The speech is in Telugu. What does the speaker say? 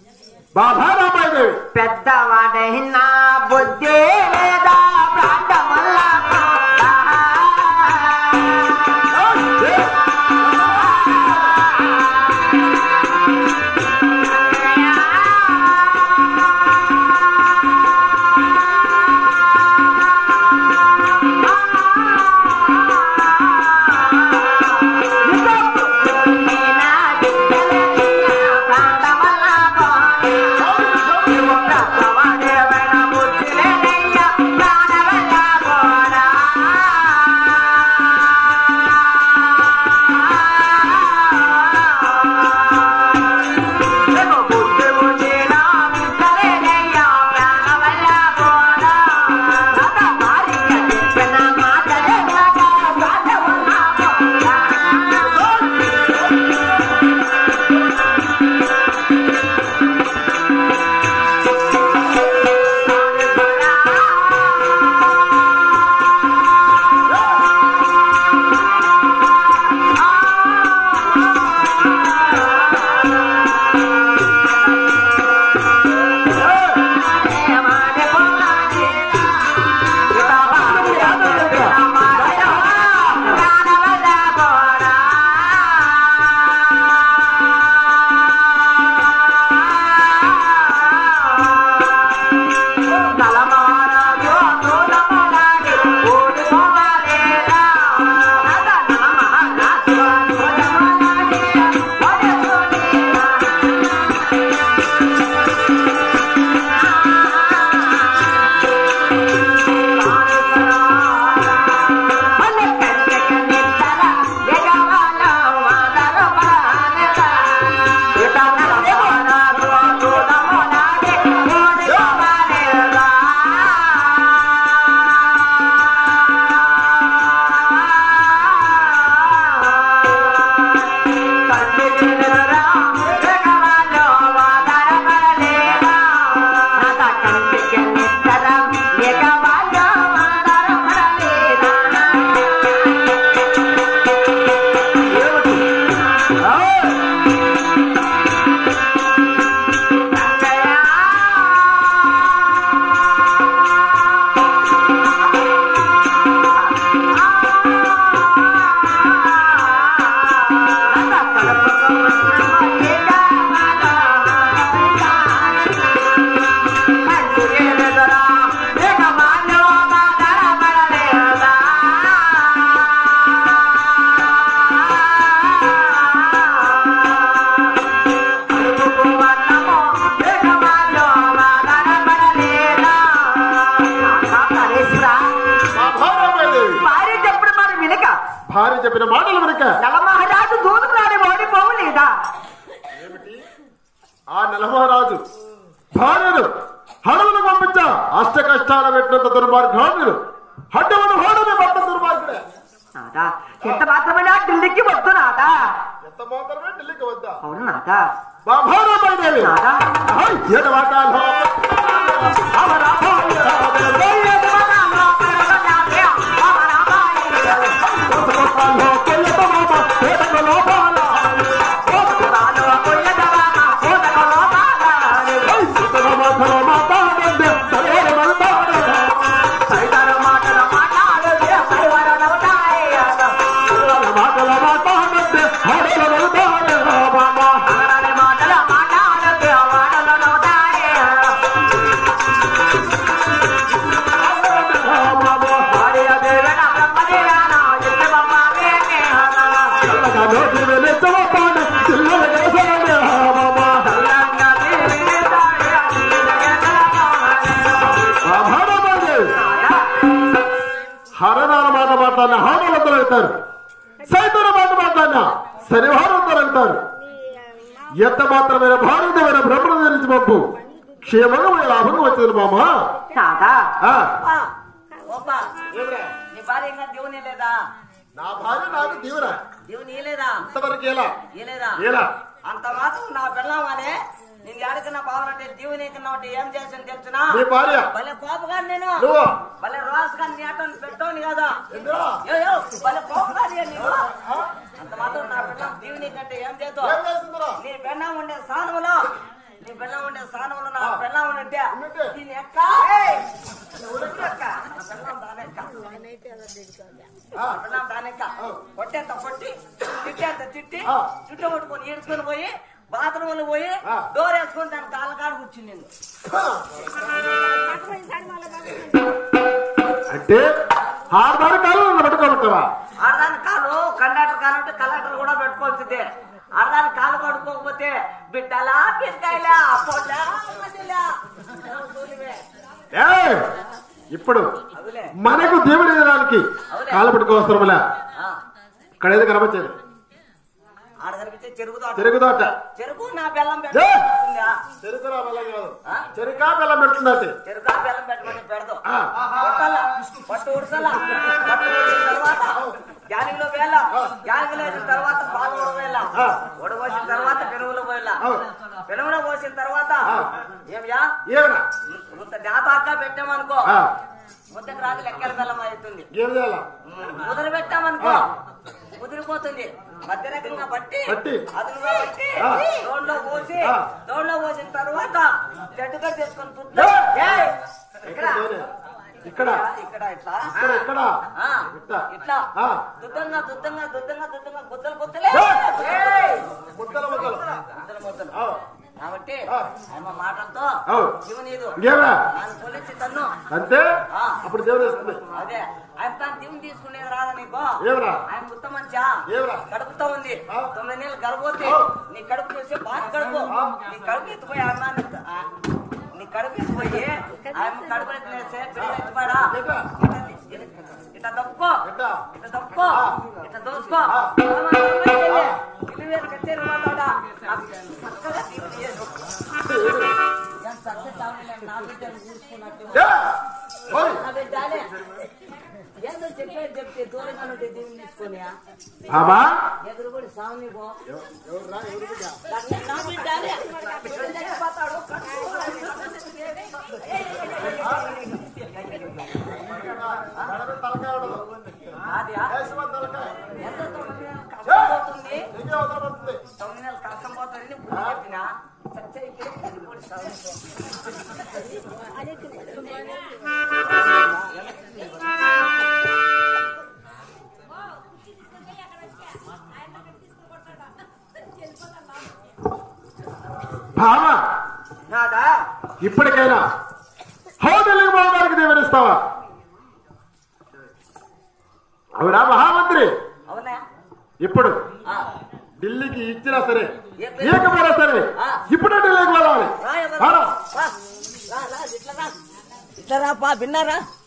బాధా రామాయణదేవి పెద్దవాడైనా బుద్ధి లేదా ప్రాంతమల్ల బాధా రామాయణదేవి భార్య చెప్పిన మాట వినక భార్య చెప్పిన మాటలు వెనుక నలమహారాజు దూదుకు నాడి ఓడిపోవు లేదా ఆ నలమహారాజు భార్యను హడవులు పంపించా అష్ట కష్టాలు పెట్టినంత దుర్మార్గాడు హడ్డవను హోడని పట్ట దుర్మార్గుడే నాదా ఎంత మాత్రమే ఢిల్లీకి వద్దు నాదా ఎంత మాత్రమే ఢిల్లీకి వద్దా అవును నాదా బాభారామాయణదేవి నాదా ఏడు వాటాలు హరనాల మాట మాట్లాడిన హామలందరూ అంటారు సైతన మాట మాట్లాడిన శనివారందరూ అంటారు ఎంత మాత్రమైన భారతమైన భ్రమణ ధరించి పంపు క్షేమంగా మన లాభంగా వచ్చింది మామ నాదా ఆ, ఓపా నీ భార్య ఇంకా దేవుని లేదా నా భార్య నాకు దీవురా దేవుని ఇయలేదా ఇంతవరకు ఎలా ఇయలేదా ఎలా అంత మాత్రం నా పిల్లవానే నేను ఎడకన్నా బాగున్నట్టే దేవుని కన్నా ఒకటి ఏం చేసాను తెలుసునా నీ భార్య భలే కోపగా నేను నువ్వు భలే రోజుగా నీ ఆటను పెట్టోని కదా ఎందుకు? ఏ, ఏ, భలే కోపగా నీవు అంత మాత్రం నా పిల్లం దేవుని కంటే ఏం చేద్దాం ఏం చేస్తుందిరా? నీ బెన్నం ఉండే స్థానంలో నీ బెన్నం స్థానంలో నా పెళ్ళాం ఉంటే ఉన్నట్టే. దీని ఎక్క ఉడుకు ఎక్క. నా పెళ్ళాం దాని ఎక్క. ఆ, నా పెళ్ళాం దాని ఎక్క. కొట్టేంత కొట్టి తిట్టేంత తిట్టి ఆ. చుట్టూ కొట్టుకొని ఈడ్చుకొని పోయి బాత్రూమ్ లో పోయి ఆ. డోర్ వేసుకొని దాని కాళ్ళ కాడ కూర్చుని నేను అంటే ఆరుదారు కాలం పట్టుకోమంటావా ఆడదాని కాలు కండక్టర్ కాలు అంటే కలెక్టర్ కూడా పెట్టుకోవాల్సిందే ఆడదాని కాలు పడుకోకపోతే బిడ్డలా పిరకాయలా పొడ్డా మసిలా. చూలివే. ఏయ్! ఇప్పుడు అవులే మనకు దేవుడి ఎదడానికి కాలు పట్టుకోవసరములే ఆ. ఇక్కడ ఏదో కనపచ్చేది ఆడ కనిపించే చెరుకుతో చెరుగుదోట చెరుకు నా బెల్లం ఏ! పెట్టుకుందా చెరుకురా బెల్లం కాదు ఆ? చెరుకా బెల్లం పెడుతుందంటే చెరుకా బెల్లం పెట్టమని పెడదాం ఆ. కొట్టాలా పట్టు ఉడసలా పట్టు ఉడిసిన తర్వాత గ్యానిలో వేళ గ్యానిలో వేసిన తర్వాత పాలు ఉడవేలా ఆ. ఉడబోసిన తర్వాత పెరుగులో పోయేలా ఆ. పెరుగులో పోసిన తర్వాత ఆ. ఏమియా ఏమన్నా ఇంత జాతాక పెట్టామనుకో ఆ, ముద్దకు రాదు లెక్కల బెల్లం అవుతుంది ఏం చేయాలా ముద్ర పెట్టామనుకో ఆ. ముదిరిపోతుంది మధ్య రకంగా బట్టి బట్టి. అదునుగా బట్టి ఆ. దోడ్లో పోసి ఆ. దోడ్లో పోసిన తర్వాత జడ్డుగా చేసుకొని ఏ! తుట్టు. ఏయ్! ఇక్కడ ఇక్కడ ఇక్కడ ఇట్లా ఇక్కడ ఇక్కడ ఆ, ఇట్లా. ఇట్లా ఆ. దుద్దంగా దుద్దంగా దుద్దంగా దుద్దంగా గుద్దలు గుద్దలే ఏ! ఏయ్! ముద్దలు ముద్దలు గుద్దలు ముద్దలు ఆ, కాబట్టి ఆ. ఆయన మాటలతో అవు. శివనీదు ఇంకేమరా ఆయన కొలిచి తన్ను అంతే ఆ. అప్పుడు దేవుడు వేస్తుంది అదే ఆయన తను దిమ్ము తీసుకునేది రాదా నీకు ఏమరా ఆయన గుత్త మంచా ఏమరా కడుపుతో ఉంది ఆ. తొమ్మిది నెలలు గర్భవతి ఆ. నీ కడుపు చూస్తే బాగా కడుపు ఆ. నీ కడుపు ఎత్తిపోయి అన్నాన్ని ఆ, నీ కడుపు ఎత్తిపోయి ఆయన కడుపు ఎత్తినేస్తే పిల్లలు ఎత్తిపోయాడా ఎట్లా? ఇట్లా దప్పుకో ఎట్లా? ఇట్లా దప్పుకో ఆ. ఇట్లా దోసుకో ఆ. ఇల్లు వేరు కచ్చేరు మాట్లాడా చక్కగా తీపి చేసు. ఎంత చక్కగా చావలేదు, నా బిడ్డను చూసుకున్నట్టు ఏ! ఓయ్! నా బిడ్డలే. ఏందో చెప్పేది చెప్తే దూరంగా నుండి దీన్ని తీసుకొని ఆమా ఎదురు కూడా సావుని పో ఎవర్రా ఎవరు బిడ్డ? నా బిడ్డలే. చచ్చిపోతాడు. కడప తలకాయ ఉండదు. నాదియా? దేశమంతా తలకాయ. ఎంత తొమ్మిది నెలలు కష్టం పోతుంది ఇంకే అవతల పడుతుంది. తొమ్మిది నెలలు కష్టం పోతుందని బుద్ధి చెప్పిన చచ్చే ఇక్కడ ఎదురు కూడా సావుని పో. భామ నాదా ఇప్పటికైనా హోటల్కి పోవడానికి దేవునిస్తావా అవునా మహామంత్రి అవునా ఇప్పుడు ఆ. ఢిల్లీకి ఇచ్చినా సరే ఏ- ఏకపోయినా సరే ఆ. ఇప్పుడు ఢిల్లీకి వెళ్ళాలి రా ఎవరు? రారా. రా. రా, రా, ఇట్లా రా. ఇట్లా రా పా విన్నారా